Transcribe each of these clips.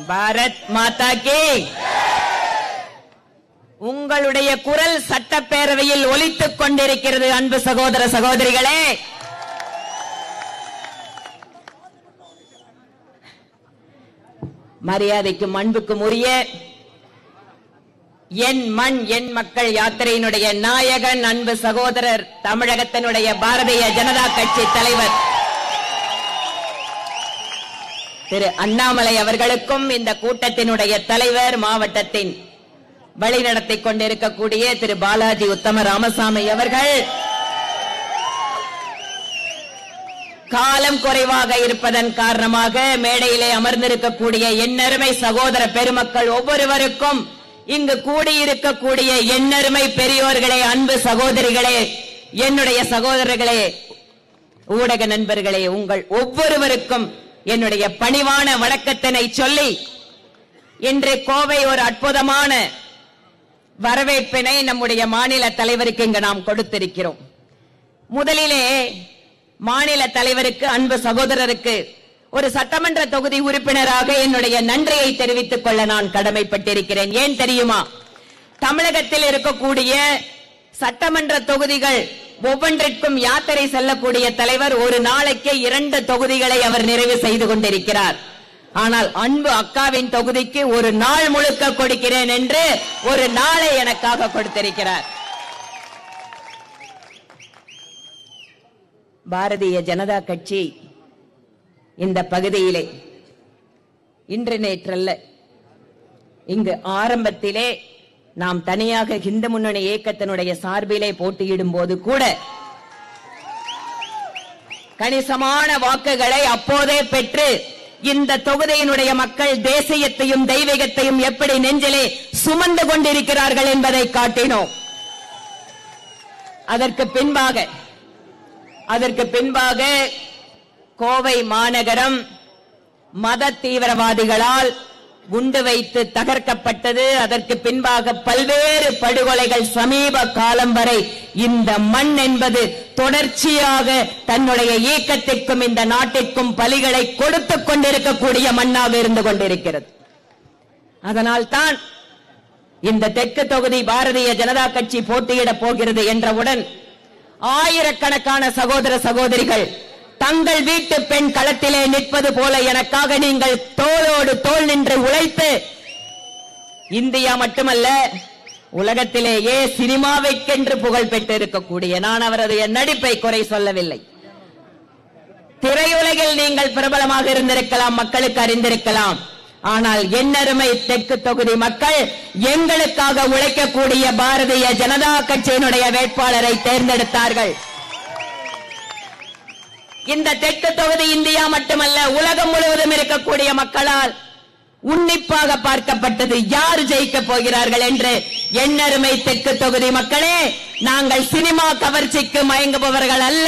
பாரத் மாதா கி உங்களுடைய குரல் சட்டப்பேரவையில் ஒலித்துக் கொண்டிருக்கிறது அன்பு சகோதர சகோதரிகளே மரியாதைக்கும் அன்புக்கும் உரிய என் மண் என் மக்கள் யாத்திரையினுடைய நாயகன் அன்பு சகோதரர் தமிழகத்தினுடைய பாரதிய ஜனதா கட்சி தலைவர் திரு அண்ணாமலை அவர்களுக்கும் இந்த கூட்டத்தினுடைய தலைவர் மாவட்டத்தின் வழிநடத்தி கொண்டிருக்கக்கூடிய திரு பாலாஜி உத்தம ராமசாமி அவர்கள் காலம் குறைவாக இருப்பதன் காரணமாக மேடையிலே அமர்ந்திருக்கக்கூடிய எண்ணருமை சகோதர பெருமக்கள் ஒவ்வொருவருக்கும் இங்கு கூடியிருக்கக்கூடிய எண்ணருமை பெரியோர்களே அன்பு சகோதரிகளே என்னுடைய சகோதரர்களே ஊடக நண்பர்களே உங்கள் ஒவ்வொருவருக்கும் என்னுடைய பணிவான வணக்கத்தினை சொல்லி இன்று கோவை ஒரு அற்புதமான வரவேற்பினை நம்முடைய மாநில தலைவருக்கு இங்கு நாம் கொடுத்திருக்கிறோம் முதலிலே மாநில தலைவருக்கு அன்பு சகோதரருக்கு ஒரு சட்டமன்ற தொகுதி உறுப்பினராக என்னுடைய நன்றியை தெரிவித்துக் கொள்ள நான் கடமைப்பட்டிருக்கிறேன் ஏன் தெரியுமா தமிழகத்தில் இருக்கக்கூடிய சட்டமன்ற தொகுதிகள் ஒவ்வொன்றிற்கும் யாத்திரை செல்லக்கூடிய தலைவர் ஒரு நாளைக்கு இரண்டு தொகுதிகளை அவர் நிறைவு செய்து கொண்டிருக்கிறார் ஆனால் அன்பு அக்காவின் தொகுதிக்கு ஒரு நாள் முழுக்க கொடுக்கிறேன் என்று ஒரு நாளை எனக்காக கொடுத்திருக்கிறார் பாரதிய ஜனதா கட்சி இந்த பகுதியிலே இன்று நேற்றல்ல இங்கு ஆரம்பத்திலே நாம் தனியாக ஹிந்து முன்னணி இயக்கத்தினுடைய சார்பிலே போட்டியிடும் போது கூட கணிசமான வாக்குகளை அப்போதே பெற்று இந்த தொகுதியினுடைய மக்கள் தேசியத்தையும் தெய்வீகத்தையும் எப்படி நெஞ்சிலே சுமந்து கொண்டிருக்கிறார்கள் என்பதை காட்டினோம் அதற்கு பின்பாக அதற்கு பின்பாக கோவை மாநகரம் மத தீவிரவாதிகளால் குண்டு வைத்து தகர்க்கப்பட்டது அதற்கு பின்பாக பல்வேறு படுகொலைகள் சமீப காலம் வரை இந்த மண் என்பது தொடர்ச்சியாக தன்னுடைய இயக்கத்திற்கும் இந்த நாட்டிற்கும் பலிகளை கொடுத்துக் கொண்டிருக்கக்கூடிய மண்ணாக இருந்து கொண்டிருக்கிறது அதனால் தான் இந்த தெற்கு தொகுதி பாரதிய ஜனதா கட்சி போட்டியிடப் போகிறது என்றவுடன் ஆயிரக்கணக்கான சகோதர சகோதரிகள் தங்கள் வீட்டு பெண் களத்திலே நிற்பது போல எனக்காக நீங்கள் தோளோடு தோள் நின்று உழைத்து இந்தியா மட்டுமல்ல உலகத்திலேயே சினிமாவைக்கென்று புகழ் பெற்றிருக்கக்கூடிய நான் அவரது நடிப்பை குறை சொல்லவில்லை திரையுலகில் நீங்கள் பிரபலமாக இருந்திருக்கலாம் மக்களுக்கு அறிந்திருக்கலாம் ஆனால் எண்ணருமை தெற்கு தொகுதி மக்கள் எங்களுக்காக உழைக்கக்கூடிய பாரதிய ஜனதா கட்சியினுடைய வேட்பாளரை தேர்ந்தெடுத்தார்கள் இந்த தெற்கு தொகுதி இந்தியா மட்டுமல்ல உலகம் முழுவதும் இருக்கக்கூடிய மக்களால் உன்னிப்பாக பார்க்கப்பட்டது யார் ஜெயிக்க போகிறார்கள் என்று எண்ணருமை தெற்கு தொகுதி மக்களே நாங்கள் சினிமா கவர்ச்சிக்கு மயங்குபவர்கள் அல்ல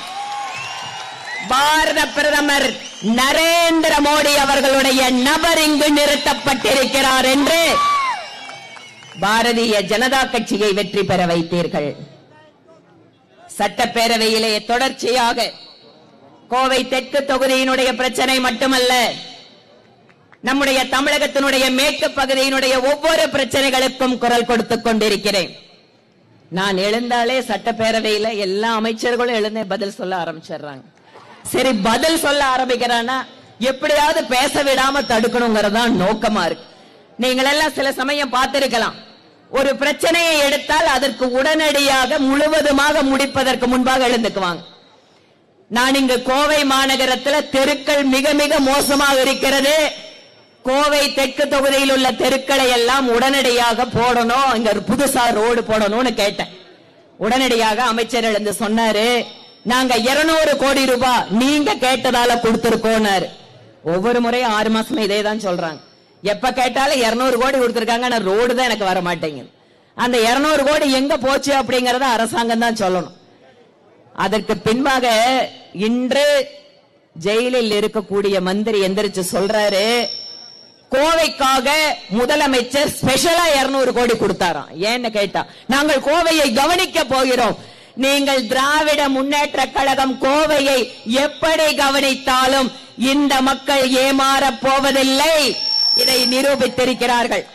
பாரத பிரதமர் நரேந்திர மோடி அவர்களுடைய நபர் இங்கு நிறுத்தப்பட்டிருக்கிறார் என்று பாரதிய ஜனதா கட்சியை வெற்றி பெற வைத்தீர்கள் சட்டப்பேரவையிலே தொடர்ச்சியாக கோவை தெற்கு தொகுதியினுடைய பிரச்சனை மட்டுமல்ல நம்முடைய தமிழகத்தினுடைய மேற்கு பகுதியினுடைய ஒவ்வொரு பிரச்சனைகளுக்கும் குரல் கொடுத்துக் கொண்டிருக்கிறேன் நான் எழுந்தாலே சட்டப்பேரவையில எல்லா அமைச்சர்களும் எழுந்தே பதில் சொல்ல ஆரம்பிச்சிடுறாங்க சரி பதில் சொல்ல ஆரம்பிக்கிறானா எப்படியாவது பேச விடாம தடுக்கணுங்கிறதான் நோக்கமா இருக்கு நீங்கள் எல்லாம் சில சமயம் பார்த்திருக்கலாம் ஒரு பிரச்சனையை எடுத்தால் அதற்கு உடனடியாக முழுவதுமாக முடிப்பதற்கு முன்பாக எழுந்துக்குவாங்க நான் இங்கு கோவை மாநகரத்துல தெருக்கள் மிக மிக மோசமாக இருக்கிறது கோவை தெற்கு தொகுதியில் உள்ள தெருக்களை எல்லாம் உடனடியாக போடணும் இங்க ஒரு புதுசா ரோடு போடணும்னு கேட்டேன் உடனடியாக அமைச்சர் எழுந்து சொன்னாரு நாங்க 200 கோடி ரூபாய் நீங்க கேட்டதால கொடுத்திருக்கோம்னாரு ஒவ்வொரு முறையும் ஆறு மாசமா இதே தான் சொல்றாங்க எப்ப கேட்டாலும் 200 கோடி கொடுத்திருக்காங்க ஆனா ரோடு தான் எனக்கு வர மாட்டேங்குது அந்த 200 கோடி எங்க போச்சு அப்படிங்கறத அரசாங்கம் தான் சொல்லணும் அதற்கு பின்பாக இன்று ஜெயிலில் இருக்கக்கூடிய மந்திரி எந்திரிச்சு சொல்றாரு கோவைக்காக முதலமைச்சர் ஸ்பெஷலா 200 கோடி கொடுத்தாராம் ஏன்னு கேட்டா நாங்கள் கோவையை கவனிக்க போகிறோம் நீங்கள் திராவிட முன்னேற்ற கழகம் கோவையை எப்படி கவனித்தாலும் இந்த மக்கள் ஏமாறப் போவதில்லை இதை நிரூபித்திருக்கிறார்கள்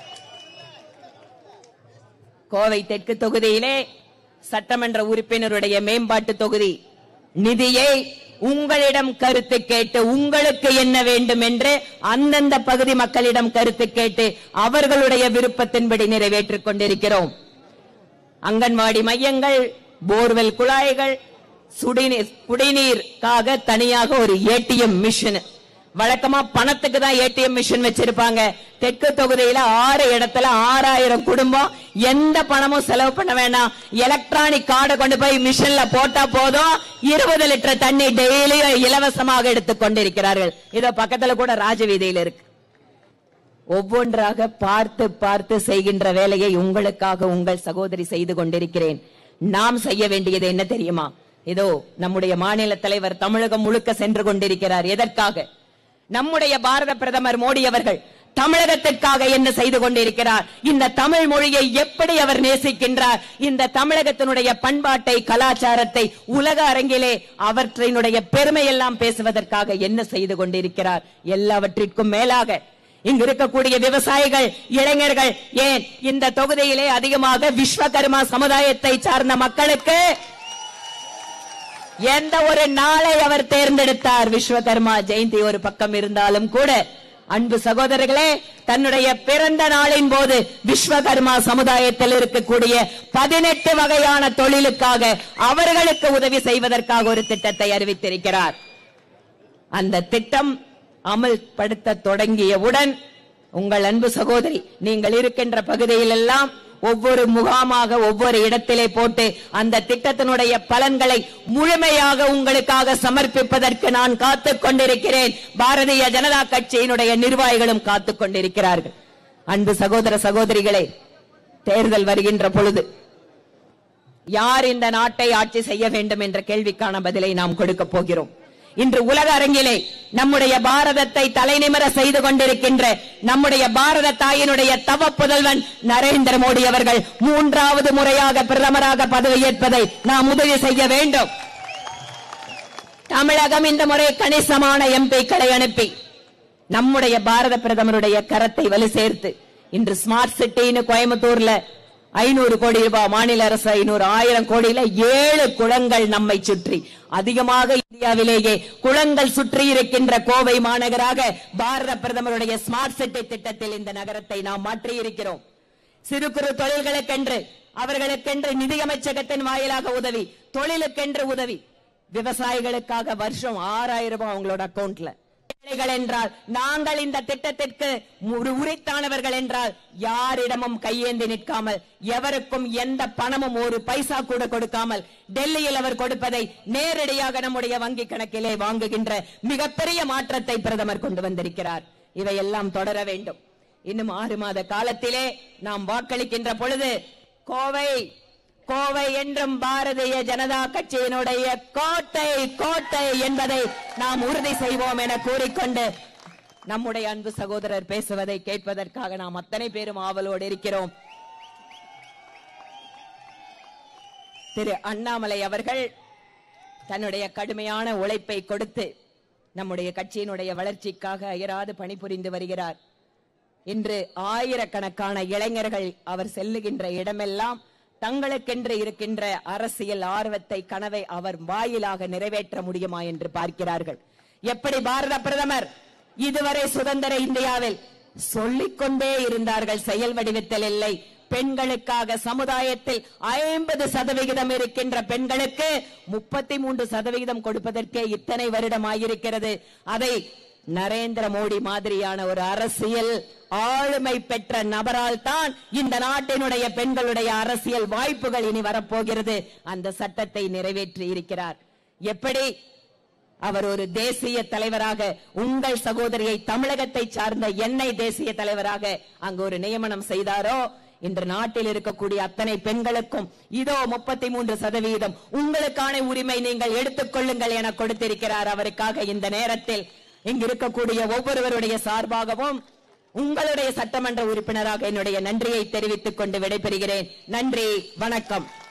கோவை தெற்கு தொகுதியிலே சட்டமன்ற உறுப்பினருடைய மேம்பாட்டு தொகுதி நிதியை உங்களிடம் கருத்து கேட்டு உங்களுக்கு என்ன வேண்டும் என்று அந்தந்த பகுதி மக்களிடம் கருத்து கேட்டு அவர்களுடைய விருப்பத்தின்படி நிறைவேற்றிக் கொண்டிருக்கிறோம் அங்கன்வாடி மையங்கள் போர்வெல் குழாய்கள் சுடிநீர் குடிநீருக்காக தனியாக ஒரு ஏடிஎம் மிஷின் வழக்கமா பணத்துக்கு தான் ஏடிஎம் மிஷின் வச்சிருப்பாங்க தெற்கு தொகுதியில ஆறு இடத்துல ஆறாயிரம் குடும்பம் எந்த பணமும் செலவு பண்ண வேண்டாம் எலக்ட்ரானிக் கார்டை கொண்டு போய் மிஷின்ல போட்டா போதும் இருபது லிட்டர் தண்ணி டெய்லியும் இலவசமாக எடுத்துக் கொண்டிருக்கிறார்கள் இதோ பக்கத்துல கூட ராஜவீதியில் இருக்கு ஒவ்வொன்றாக பார்த்து பார்த்து செய்கின்ற வேலையை உங்களுக்காக உங்கள் சகோதரி செய்து கொண்டிருக்கிறேன் நாம் செய்ய வேண்டியது என்ன தெரியுமா இதோ நம்முடைய மாநில தலைவர் தமிழகம் முழுக்க சென்று கொண்டிருக்கிறார் எதற்காக நம்முடைய பாரத பிரதமர் மோடி அவர்கள் தமிழகத்திற்காக என்ன செய்து கொண்டிருக்கிறார் இந்த தமிழ் மொழியை எப்படி அவர் நேசிக்கின்றார் இந்த தமிழகத்தினுடைய பண்பாட்டை கலாச்சாரத்தை உலக அரங்கிலே அவற்றினுடைய பெருமையெல்லாம் பேசுவதற்காக என்ன செய்து கொண்டிருக்கிறார் எல்லாவற்றிற்கும் மேலாக இங்கு இருக்கக்கூடிய விவசாயிகள் இளைஞர்கள் ஏன் இந்த தொகுதியிலே அதிகமாக விஸ்வகர்மா சமுதாயத்தை சார்ந்த மக்களுக்கு எந்த ஒரு நாளை அவர் தேர்ந்தெடுத்தார் விஸ்வகர்மா ஜெயந்தி ஒரு பக்கம் இருந்தாலும் கூட அன்பு சகோதரர்களே தன்னுடைய பிறந்த நாளின் போது விஸ்வகர்மா சமுதாயத்தில் இருக்கக்கூடிய பதினெட்டு வகையான தொழிலுக்காக அவர்களுக்கு உதவி செய்வதற்காக ஒரு திட்டத்தை அறிவித்திருக்கிறார் அந்த திட்டம் அமல்படுத்த தொடங்கியவுடன் உங்கள் அன்பு சகோதரி நீங்கள் இருக்கின்ற பகுதியில் எல்லாம் ஒவ்வொரு முகாமாக ஒவ்வொரு இடத்திலே போட்டு அந்த திட்டத்தினுடைய பலன்களை முழுமையாக உங்களுக்காக சமர்ப்பிப்பதற்கு நான் காத்துக் கொண்டிருக்கிறேன் பாரதிய ஜனதா கட்சியினுடைய நிர்வாகிகளும் காத்துக் கொண்டிருக்கிறார்கள் அன்பு சகோதர சகோதரிகளே தேர்தல் வருகின்ற பொழுது யார் இந்த நாட்டை ஆட்சி செய்ய வேண்டும் என்ற கேள்விக்கான பதிலை நாம் கொடுக்க போகிறோம் இன்று உலக அரங்கிலே நம்முடைய பாரதத்தை தலைநிமிர செய்து கொண்டிருக்கின்ற நம்முடைய பாரத தாயினுடைய தவ புதல்வன் நரேந்திர மோடி அவர்கள் மூன்றாவது முறையாக பிரதமராக பதவியேற்பதை நாம் உதவி செய்ய வேண்டும் தமிழகம் இந்த முறை கணிசமான எம்பிக்களை அனுப்பி நம்முடைய பாரத பிரதமருடைய கரத்தை வலு சேர்த்து இன்று ஸ்மார்ட் சிட்டின்னு கோயம்புத்தூர்ல ஐநூறு கோடி ரூபாய் மாநில அரசு ஐநூறு ஆயிரம் கோடியில ஏழு குளங்கள் நம்மை சுற்றி அதிகமாக இந்தியாவிலேயே குளங்கள் சுற்றி இருக்கின்ற கோவை மாநகராக பாரத பிரதமருடைய ஸ்மார்ட் சிட்டி திட்டத்தில் இந்த நகரத்தை நாம் மாற்றி இருக்கிறோம் சிறு குறு தொழில்களுக்கென்று அவர்களுக்கென்று நிதியமைச்சகத்தின் வாயிலாக உதவி தொழிலுக்கென்று உதவி விவசாயிகளுக்காக வருஷம் ஆறாயிரம் ரூபாய் அவங்களோட அக்கவுண்ட்ல ஏழைகள் என்றால் நாங்கள் இந்த திட்டத்திற்கு ஒரு உரித்தானவர்கள் என்றால் யாரிடமும் கையேந்தி நிற்காமல் எவருக்கும் எந்த பணமும் ஒரு பைசா கூட கொடுக்காமல் டெல்லியில் அவர் கொடுப்பதை நேரடியாக நம்முடைய வங்கி கணக்கிலே வாங்குகின்ற மிகப்பெரிய மாற்றத்தை பிரதமர் கொண்டு வந்திருக்கிறார் இவையெல்லாம் தொடர வேண்டும் இன்னும் ஆறு மாத காலத்திலே நாம் வாக்களிக்கின்ற பொழுது கோவை கோவை என்றும் பாரதிய ஜனதா கட்சியினுடைய கோட்டை கோட்டை என்பதை நாம் உறுதி செய்வோம் என கூறிக்கொண்டு நம்முடைய அன்பு சகோதரர் பேசுவதை கேட்பதற்காக நாம் அத்தனை பேரும் ஆவலோடு இருக்கிறோம் திரு அண்ணாமலை அவர்கள் தன்னுடைய கடுமையான உழைப்பை கொடுத்து நம்முடைய கட்சியினுடைய வளர்ச்சிக்காக அயராது பணிபுரிந்து வருகிறார் இன்று ஆயிரக்கணக்கான இளைஞர்கள் அவர் செல்லுகின்ற இடமெல்லாம் தங்களுக்கென்று இருக்கின்ற அரசியல் ஆர்வத்தை கனவை அவர் வாயிலாக நிறைவேற்ற முடியுமா என்று பார்க்கிறார்கள் எப்படி பாரத பிரதமர் இதுவரை சுதந்திர இந்தியாவில் சொல்லிக்கொண்டே இருந்தார்கள் செயல் வடிவத்தில் இல்லை பெண்களுக்காக சமுதாயத்தில் ஐம்பது சதவிகிதம் இருக்கின்ற பெண்களுக்கு முப்பத்தி மூன்று சதவிகிதம் கொடுப்பதற்கே இத்தனை வருடம் ஆகியிருக்கிறது அதை நரேந்திர மோடி மாதிரியான ஒரு அரசியல் ஆளுமை பெற்ற நபரால் தான் இந்த நாட்டினுடைய பெண்களுடைய அரசியல் வாய்ப்புகள் இனி வரப்போகிறது அந்த சட்டத்தை நிறைவேற்றி இருக்கிறார் எப்படி அவர் ஒரு தேசிய தலைவராக உங்கள் சகோதரியை தமிழகத்தை சார்ந்த என்னை தேசிய தலைவராக அங்கு ஒரு நியமனம் செய்தாரோ இன்று நாட்டில் இருக்கக்கூடிய அத்தனை பெண்களுக்கும் இதோ முப்பத்தி மூன்று சதவீதம் உங்களுக்கான உரிமை நீங்கள் எடுத்துக் கொள்ளுங்கள் என கொடுத்திருக்கிறார் அவருக்காக இந்த நேரத்தில் இங்கு இருக்கக்கூடிய ஒவ்வொருவருடைய சார்பாகவும் உங்களுடைய சட்டமன்ற உறுப்பினராக என்னுடைய நன்றியை தெரிவித்துக் கொண்டு விடைபெறுகிறேன் நன்றி வணக்கம்